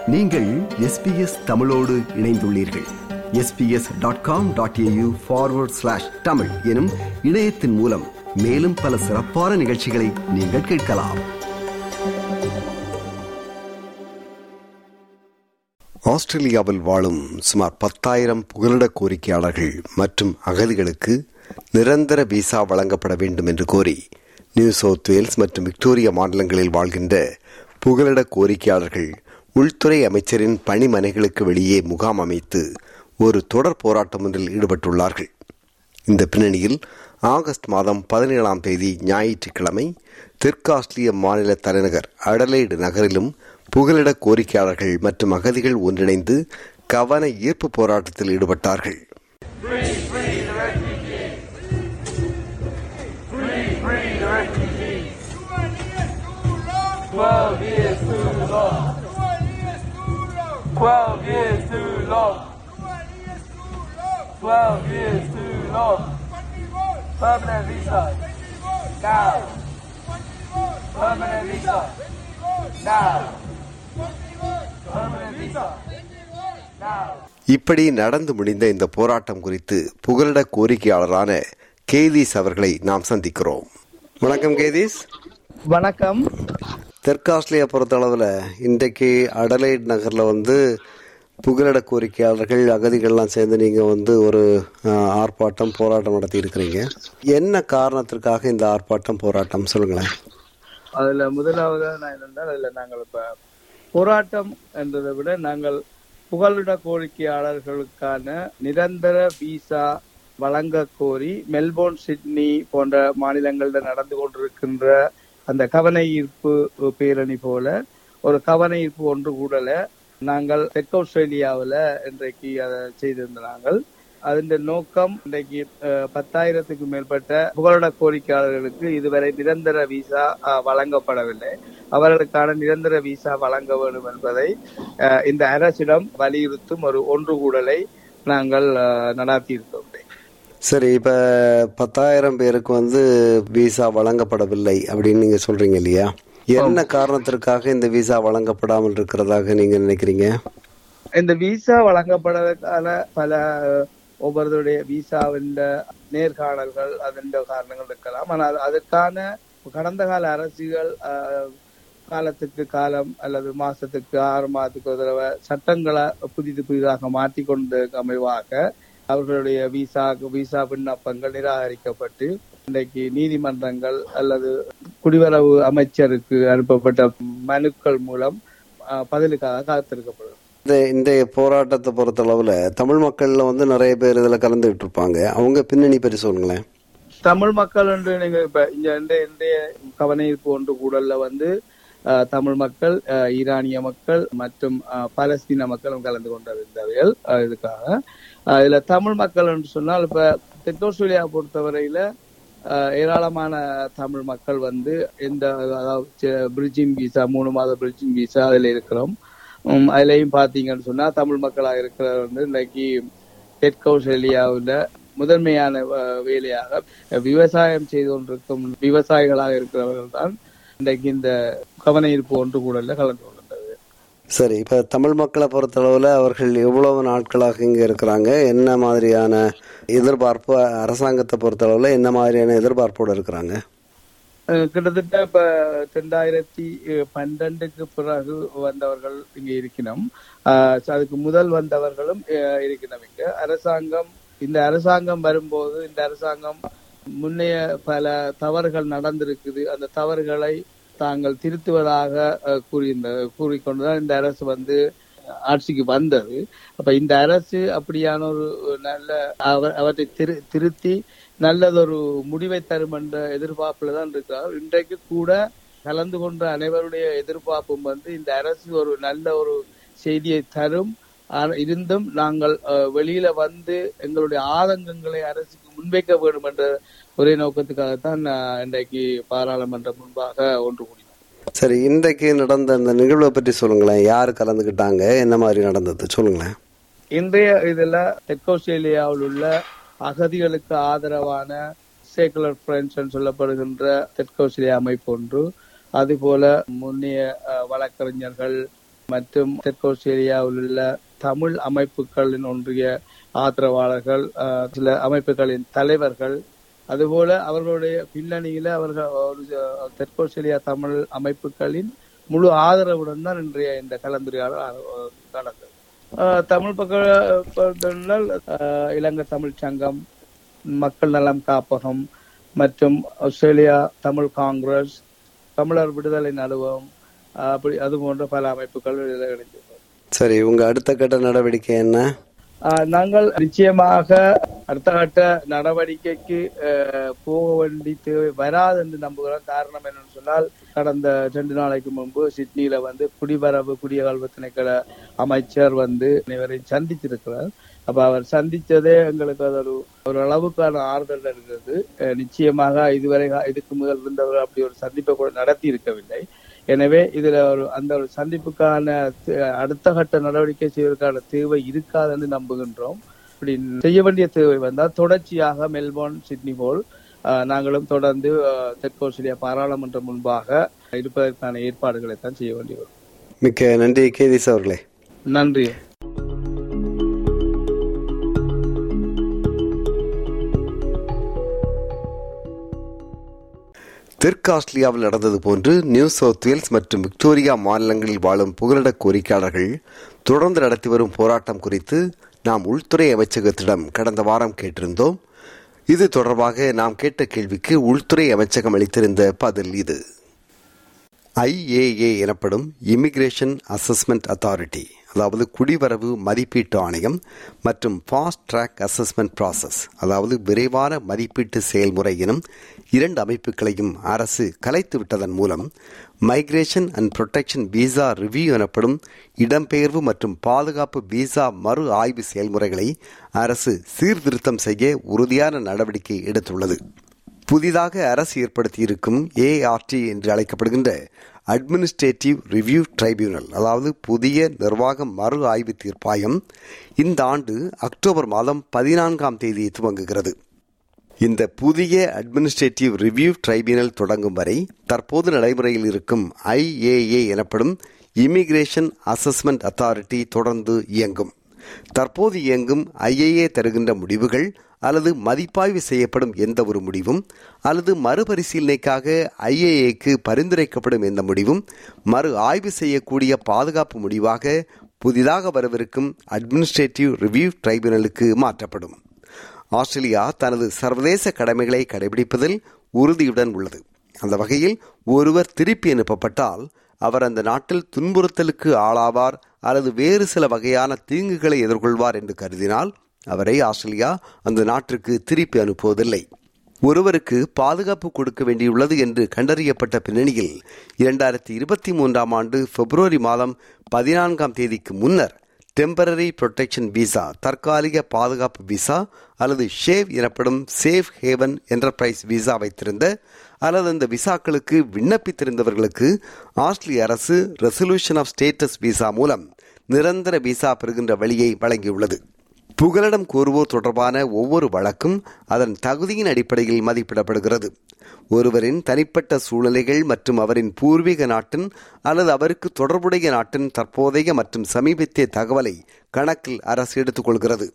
நீங்கள் எஸ்பிஎஸ் தமிழோடு இணைந்துள்ளீர்கள் SBS dot com dot AU forward slash Tamil எனும் இணையத்தின் மூலம் மேலும் பல சிறப்பான நிகழ்ச்சிகளை நீங்கள் கேட்கலாம் ஆஸ்திரேலியாவில் வாழும் சுமார் பத்தாயிரம் புகலிட கோரிக்கையாளர்கள் மற்றும் அகதிகளுக்கு நிரந்தர விசா வழங்கப்பட வேண்டும் என்று கோரி நியூ சவுத் வேல்ஸ் மற்றும் விக்டோரியா மாநிலங்களில் வாழ்கின்ற புகலிட கோரிக்கையாளர்கள் உள்துறை அமைச்சரின் பணிமனைகளுக்கு வெளியே முகாம் அமைத்து ஒரு தொடர் போராட்டம் ஒன்றில் ஈடுபட்டுள்ளார்கள் இந்த பின்னணியில் ஆகஸ்ட் மாதம் பதினேழாம் தேதி ஞாயிற்றுக்கிழமை தெற்காஸ்திரிய மாநில தலைநகர் அடலைடு நகரிலும் புகலிட கோரிக்கையாளர்கள் மற்றும் அகதிகள் ஒன்றிணைந்து கவன ஈர்ப்பு போராட்டத்தில் ஈடுபட்டார்கள் Twelve years too long. Twelve years too long. Twelve years too long. Permanent visa. Now. Permanent visa. Now. Permanent visa. Now. இப்படி நடந்து முடிந்த இந்த போராட்டம் குறித்து புகலிட கோரிக்கையாளரான கேதீஸ் அவர்களை நாம் சந்திக்கிறோம் வணக்கம் கேதீஸ் வணக்கம் தெற்கு ஆஸ்திரேலியா பொறுத்தளவில் இன்றைக்கு அடலைட் நகரில் வந்து புகலிட கோரிக்கையாளர்கள் அகதிகள்லாம் சேர்ந்து நீங்கள் வந்து ஒரு அஹ், ஆர்ப்பாட்டம் போராட்டம் நடத்தி இருக்கிறீங்க என்ன காரணத்திற்காக இந்த ஆர்ப்பாட்டம் போராட்டம் சொல்லுங்களேன் அதுல முதலாவது நான் என்னென்றால் அதுல நாங்கள் இப்ப போராட்டம் என்றதை விட நாங்கள் புகலிட கோரிக்கையாளர்களுக்கான நிரந்தர விசா வழங்க கோரி மெல்போர்ன் சிட்னி போன்ற மாநிலங்களில் நடந்து கொண்டிருக்கின்ற அந்த கவன ஈர்ப்பு பேரணி போல ஒரு கவன ஈர்ப்பு ஒன்று கூடல நாங்கள் தெற்கு ஆஸ்திரேலியாவில் இன்றைக்கு அதை செய்திருந்த நாங்கள் அதன் நோக்கம் இன்றைக்கு அஹ், பத்தாயிரத்துக்கு மேற்பட்ட புகலிட கோரிக்கையாளர்களுக்கு இதுவரை நிரந்தர விசா அஹ், வழங்கப்படவில்லை அவர்களுக்கான நிரந்தர விசா வழங்க வேண்டும் என்பதை அஹ், இந்த அரசிடம் வலியுறுத்தும் ஒரு ஒன்று கூடலை நாங்கள் அஹ், நடத்தியிருக்கோம் சரி இப்போ பத்தாயிரம் பேருக்கு வந்து விசா வழங்கப்படவில்லை அப்படின்னு நீங்கள் சொல்றீங்க இல்லையா என்ன காரணத்திற்காக இந்த விசா வழங்கப்படாமல் இருக்கிறதாக நீங்கள் நினைக்கிறீங்க இந்த விசா வழங்கப்படுவதற்கான பல ஒவ்வொருவருடைய விசாவின் நேர்காணல்கள் அதன் காரணங்கள் இருக்கலாம் ஆனால் அதற்கான கடந்த கால அரசுகள் அஹ், காலத்துக்கு காலம் அல்லது மாசத்துக்கு ஆறு மாதத்துக்கு ஒரு தடவை சட்டங்களை புதிது புதிதாக மாற்றிக்கொண்டு அமைவாக அவர்களுடைய விசா விசா விண்ணப்பங்கள் நிராகரிக்கப்பட்டு இன்றைக்கு நீதிமன்றங்கள் அல்லது குடிவரவு அமைச்சருக்கு அனுப்பப்பட்ட மனுக்கள் மூலம் அஹ், பதிலுக்காக காத்திருக்கப்படும் இந்த இந்த போராட்டத்தை பொறுத்தளவுல தமிழ் மக்கள்ல வந்து நிறைய பேர் இதுல கலந்துகிட்டு இருப்பாங்க அவங்க பின்னணி பற்றி சொல்லுங்களேன் தமிழ் மக்கள் என்று நீங்க இப்ப இங்க இன்றைய இன்றைய கவன ஈர்ப்பு ஒன்று கூடல்ல வந்து அஹ், தமிழ் மக்கள் அஹ், ஈரானிய மக்கள் மற்றும் அஹ், பலஸ்தீன மக்களும் கலந்து கொண்டிருந்தார்கள் அஹ், இதுக்காக அஹ், இதுல தமிழ் மக்கள் என்று சொன்னால் இப்ப தெற்கு ஆஸ்திரேலியா பொறுத்தவரையில அஹ், ஏராளமான தமிழ் மக்கள் வந்து இந்த அதாவது பிரிட்ஜிங் விசா மூணு மாத பிரிட்ஜிங் விசா அதுல இருக்கிறோம் உம், அதுலயும் பாத்தீங்கன்னு சொன்னா தமிழ் மக்களாக இருக்கிறவர் வந்து இன்னைக்கு தெற்கு ஆஸ்திரேலியாவுல முதன்மையான அஹ், வேலையாக விவசாயம் செய்து கொண்டிருக்கும் விவசாயிகளாக இருக்கிறவர்கள் தான் இன்றைக்கு இந்த கவன ஈர்ப்பு ஒன்று கூடல கலந்து கொண்டது சரி இப்ப தமிழ் மக்களை பொறுத்தளவுல அவர்கள் எவ்வளவு நாட்களாக இங்க இருக்கிறாங்க என்ன மாதிரியான எதிர்பார்ப்பு அரசாங்கத்தை பொறுத்தளவுல என்ன மாதிரியான எதிர்பார்ப்போட இருக்கிறாங்க அஹ், கிட்டத்தட்ட இப்ப ரெண்டாயிரத்தி பன்னெண்டுக்கு பிறகு வந்தவர்கள் இங்க இருக்கணும் அஹ், அதுக்கு முதல் வந்தவர்களும் அஹ், இருக்கணும் இங்க அரசாங்கம் இந்த அரசாங்கம் வரும்போது இந்த அரசாங்கம் முன்னைய பல தவறுகள் நடந்திருக்குது அந்த தவறுகளை தாங்கள் திருத்துவதாக அஹ், கூறியிருந்த கூறிக்கொண்டுதான் இந்த அரசு வந்து ஆட்சிக்கு வந்தது அப்ப இந்த அரசு அப்படியான ஒரு நல்ல அவ- அவற்றை திரு திருத்தி நல்லதொரு முடிவை தரும் என்ற எதிர்பார்ப்புல தான் இருக்கிறார் இன்றைக்கு கூட கலந்து கொண்ட அனைவருடைய எதிர்பார்ப்பும் வந்து இந்த அரசு ஒரு நல்ல ஒரு செய்தியை தரும் ஆனா, இருந்தும் நாங்கள் அஹ், வெளியில வந்து எங்களுடைய ஆதங்கங்களை அரசுக்கு முன்வைக்க வேண்டும் என்ற ஒரே நோக்கத்துக்காகத்தான் நான் இன்றைக்கு பாராளுமன்றம் முன்பாக ஒன்று கூடினோம் சரி இன்றைக்கு நடந்த இந்த நிகழ்வை பற்றி சொல்லுங்களேன் யார் கலந்துக்கிட்டாங்க என்ன மாதிரி நடந்தது சொல்லுங்களேன் இன்றைய இதுல தெற்கு ஆஸ்திரேலியாவில் உள்ள அகதிகளுக்கு ஆதரவான சேக்குலர் பிரெஞ்ச் சொல்லப்படுகின்ற தெற்கு ஆஸ்திரேலியா அமைப்பு ஒன்று அதுபோல முன்னைய அஹ், வழக்கறிஞர்கள் மற்றும் தெற்கு ஆஸ்திரேலியாவில் உள்ள தமிழ் அமைப்புகளின் ஒன்றிய ஆதரவாளர்கள் அஹ், சில அமைப்புகளின் தலைவர்கள் அதுபோல அவர்களுடைய பின்னணியில அவர்கள் ஒரு அஹ், தெற்கு ஆஸ்திரேலியா தமிழ் அமைப்புகளின் முழு ஆதரவுடன் தான் இன்றைய இந்த கலந்துரையாடல் அஹ், நடந்தது அஹ், தமிழ் பக்கம் இலங்கை தமிழ் சங்கம் மக்கள் நலம் காப்பகம் மற்றும் ஆஸ்திரேலியா தமிழ் காங்கிரஸ் தமிழர் விடுதலை நடுவம் அஹ், அப்படி அது போன்ற பல அமைப்புகள் இதில் இணைந்திருந்தது சரி உங்க அடுத்த கட்ட நடவடிக்கை என்ன ஆஹ் நாங்கள் நிச்சயமாக அடுத்த கட்ட நடவடிக்கைக்கு ஆஹ், போக வேண்டி தேவை வராது என்று நம்புகிறோம் காரணம் என்னன்னு சொன்னால் கடந்த ரெண்டு நாளைக்கு முன்பு சிட்னியில வந்து குடிவரவு குடியகல்வு திணைக்கள அமைச்சர் வந்து இவரை சந்தித்திருக்கிறார் அப்ப அவர் சந்தித்ததே எங்களுக்கு அது ஒரு ஒரு அளவுக்கான ஆறுதல் இருக்கிறது அஹ், நிச்சயமாக இதுவரை இதுக்கு முதல் இருந்தவர் அப்படி ஒரு சந்திப்பை கூட நடத்தி இருக்கவில்லை எனவே இதுல ஒரு அந்த ஒரு சந்திப்புக்கான த- அடுத்த கட்ட நடவடிக்கை செய்வதற்கான தேவை இருக்காதுன்னு நம்புகின்றோம் இப்படி செய்ய வேண்டிய தேவை வந்தால் தொடர்ச்சியாக மெல்போர்ன் சிட்னி போல் ஆஹ், நாங்களும் தொடர்ந்து ஆஹ், தெற்கு ஆஸ்திரேலியா பாராளுமன்றம் முன்பாக இருப்பதற்கான ஏற்பாடுகளை தான் செய்ய வேண்டி வரும் மிக்க நன்றி கேதிஸ் அவர்களே நன்றி தெற்கு ஆஸ்திரேலியாவில் நடந்தது போன்று நியூ சவுத் வேல்ஸ் மற்றும் விக்டோரியா மாநிலங்களில் வாழும் புகலிட கோரிக்கையாளர்கள் தொடர்ந்து நடத்தி வரும் போராட்டம் குறித்து நாம் உள்துறை அமைச்சகத்திடம் கடந்த வாரம் கேட்டிருந்தோம் இது தொடர்பாக நாம் கேட்ட கேள்விக்கு உள்துறை அமைச்சகம் அளித்திருந்த பதில் இது ஐஏஏ எனப்படும் இமிகிரேஷன் அசஸ்மெண்ட் அத்தாரிட்டி அதாவது குடிவரவு மதிப்பீட்டு ஆணையம் மற்றும் ஃபாஸ்ட் ட்ராக் அசஸ்மெண்ட் ப்ராசஸ் அதாவது விரைவான மதிப்பீட்டு செயல்முறை எனும் இரண்டு அமைப்புகளையும் அரசு கலைத்து விட்டதன் மூலம் migration and protection visa review எனப்படும் இடம்பெயர்வு மற்றும் பாதுகாப்பு விசா மறு ஆய்வு செயல்முறைகளை அரசு சீர்திருத்தம் செய்ய உறுதியான நடவடிக்கை எடுத்துள்ளது புதிதாக அரசு ஏற்படுத்தியிருக்கும் ஏஆர்டி என்று அழைக்கப்படுகின்ற அட்மினிஸ்ட்ரேட்டிவ் ரிவ்யூ ட்ரைபியூனல் அதாவது புதிய நிர்வாக மறு ஆய்வு தீர்ப்பாயம் இந்த ஆண்டு அக்டோபர் மாதம் பதினான்காம் தேதி துவங்குகிறது இந்த புதிய அட்மினிஸ்ட்ரேட்டிவ் ரிவ்யூ ட்ரைபியூனல் தொடங்கும் வரை தற்போது நடைமுறையில் இருக்கும் ஐஏஏ எனப்படும் இமிகிரேஷன் அசஸ்மெண்ட் அத்தாரிட்டி தொடர்ந்து இயங்கும் தற்போது இயங்கும் ஐஏஏ தருகின்ற முடிவுகள் அல்லது மதிப்பாய்வு செய்யப்படும் எந்த ஒரு முடிவும் அல்லது மறுபரிசீலனைக்காக ஐஏஏக்கு பரிந்துரைக்கப்படும் எந்த முடிவும் மறு ஆய்வு செய்யக்கூடிய பாதுகாப்பு முடிவாக புதிதாக வரவிருக்கும் அட்மினிஸ்ட்ரேட்டிவ் ரிவ்யூ ட்ரைபியூனலுக்கு மாற்றப்படும் ஆஸ்திரேலியா தனது சர்வதேச கடமைகளை கடைபிடிப்பதில் உறுதியுடன் உள்ளது அந்த வகையில் ஒருவர் திருப்பி அனுப்பப்பட்டால் அவர் அந்த நாட்டில் துன்புறுத்தலுக்கு ஆளாவார் அல்லது வேறு சில வகையான தீங்குகளை எதிர்கொள்வார் என்று கருதினால் அவரை ஆஸ்திரேலியா அந்த நாட்டிற்கு திருப்பி அனுப்புவதில்லை ஒருவருக்கு பாதுகாப்பு கொடுக்க வேண்டியுள்ளது என்று கண்டறியப்பட்ட பின்னணியில் இரண்டாயிரத்தி இருபத்தி மூன்றாம் ஆண்டு பிப்ரவரி மாதம் பதினான்காம் தேதிக்கு முன்னர் டெம்பரரி புரொடெக்ஷன் விசா தற்காலிக பாதுகாப்பு விசா அல்லது ஷேவ் எனப்படும் சேஃப் ஹேவன் என்டர்பிரைஸ் விசா வைத்திருந்த அல்லது அந்த விசாக்களுக்கு விண்ணப்பித்திருந்தவர்களுக்கு ஆஸ்திரேலிய அரசு ரெசல்யூஷன் ஆஃப் ஸ்டேட்டஸ் விசா மூலம் நிரந்தர விசா பெறுகின்ற வழியை வழங்கியுள்ளது புகலிடம் கோருவோர் தொடர்பான ஒவ்வொரு வழக்கும் அதன் தகுதியின் அடிப்படையில் மதிப்பிடப்படுகிறது ஒருவரின் தனிப்பட்ட சூழ்நிலைகள் மற்றும் அவரின் பூர்வீக நாட்டின் அல்லது அவருக்கு தொடர்புடைய நாட்டின் தற்போதைய மற்றும் சமீபத்திய தகவலை கணக்கில் அரசு எடுத்துக்கொள்கிறது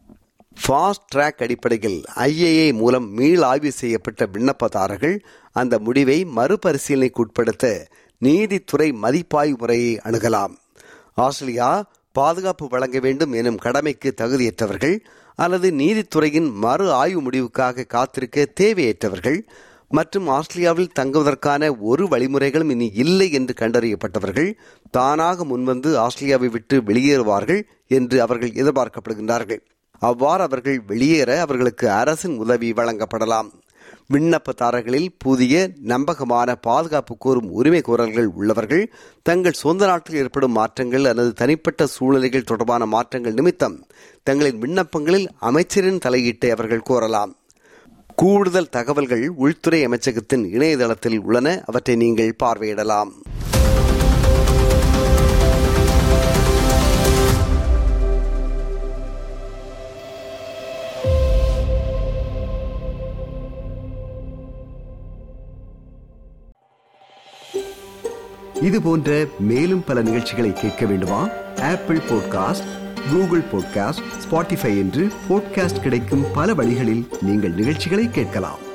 ஃபாஸ்ட் ட்ராக் அடிப்படையில் ஐஏஏ மூலம் மீள் ஆய்வு செய்யப்பட்ட விண்ணப்பதாரர்கள் அந்த முடிவை மறுபரிசீலனைக்கு உட்படுத்த நீதித்துறை மதிப்பாய்வு முறையை அணுகலாம் ஆஸ்திரேலியா பாதுகாப்பு வழங்க வேண்டும் எனும் கடமைக்கு தகுதியற்றவர்கள் அல்லது நீதித்துறையின் மறு ஆய்வு முடிவுக்காக காத்திருக்க தேவையற்றவர்கள் மற்றும் ஆஸ்திரேலியாவில் தங்குவதற்கான ஒரு வழிமுறைகளும் இனி இல்லை என்று கண்டறியப்பட்டவர்கள் தானாக முன்வந்து ஆஸ்திரேலியாவை விட்டு வெளியேறுவார்கள் என்று அவர்கள் எதிர்பார்க்கப்படுகின்றார்கள் அவ்வாறு அவர்கள் வெளியேற அவர்களுக்கு அரசின் உதவி வழங்கப்படலாம் விண்ணப்பதாரர்களில் புதிய நம்பகமான பாதுகாப்பு கோரும் உரிமை கோரல்கள் உள்ளவர்கள் தங்கள் சொந்த நாட்டில் ஏற்படும் மாற்றங்கள் அல்லது தனிப்பட்ட சூழ்நிலைகள் தொடர்பான மாற்றங்கள் நிமித்தம் தங்களின் விண்ணப்பங்களில் அமைச்சரின் தலையீட்டை அவர்கள் கோரலாம் கூடுதல் தகவல்கள் உள்துறை அமைச்சகத்தின் இணையதளத்தில் உள்ளன அவற்றை நீங்கள் பார்வையிடலாம் இது போன்ற மேலும் பல நிகழ்ச்சிகளை கேட்க வேண்டுமா Apple podcast Google podcast Spotify என்று பாட்காஸ்ட் கிடைக்கும் பல வழிகளில் நீங்கள் நிகழ்ச்சிகளை கேட்கலாம்